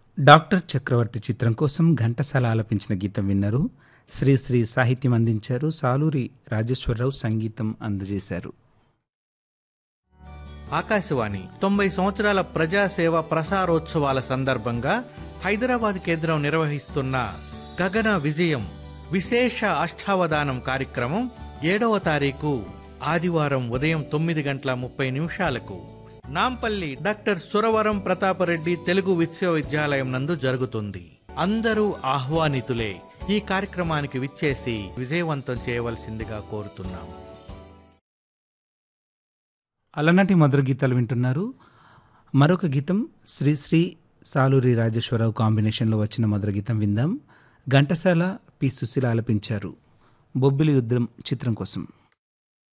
doctor చక్రవర్తి చిత్రం కోసం ఘంటసాల ఆలపించిన గీతం విన్నారు శ్రీశ్రీ సాహిత్యం అందించారు సాలూరి రాజేశ్వరరావు సంగీతం అందజేశారు ఆకాశవాణి తొంభై సంవత్సరాల ప్రజాసేవ ప్రసారోత్సవాల సందర్భంగా హైదరాబాద్ కేంద్రం నిర్వహిస్తున్న గగన విజయం విశేష అష్టావధానం కార్యక్రమం ఏడవ తారీఖు ఆదివారం ఉదయం తొమ్మిది గంటల ముప్పై నిమిషాలకు నాంపల్లి డాక్టర్ సురవరం ప్రతాపరెడ్డి తెలుగు విశ్వవిద్యాలయం నందు జరుగుతుంది అందరూ ఆహ్వానితులే ఈ కార్యక్రమానికి విచ్చేసి విజయవంతం చేయవలసిందిగా కోరుతున్నాం అలనాటి మధుర గీతాలు వింటున్నారు మరొక గీతం శ్రీశ్రీ సాలూరి రాజేశ్వరరావు కాంబినేషన్లో వచ్చిన మధుర గీతం విందాం ఘంటసాల పి సుశీల ఆలపించారు బొబ్బిలి యుద్ధం చిత్రం కోసం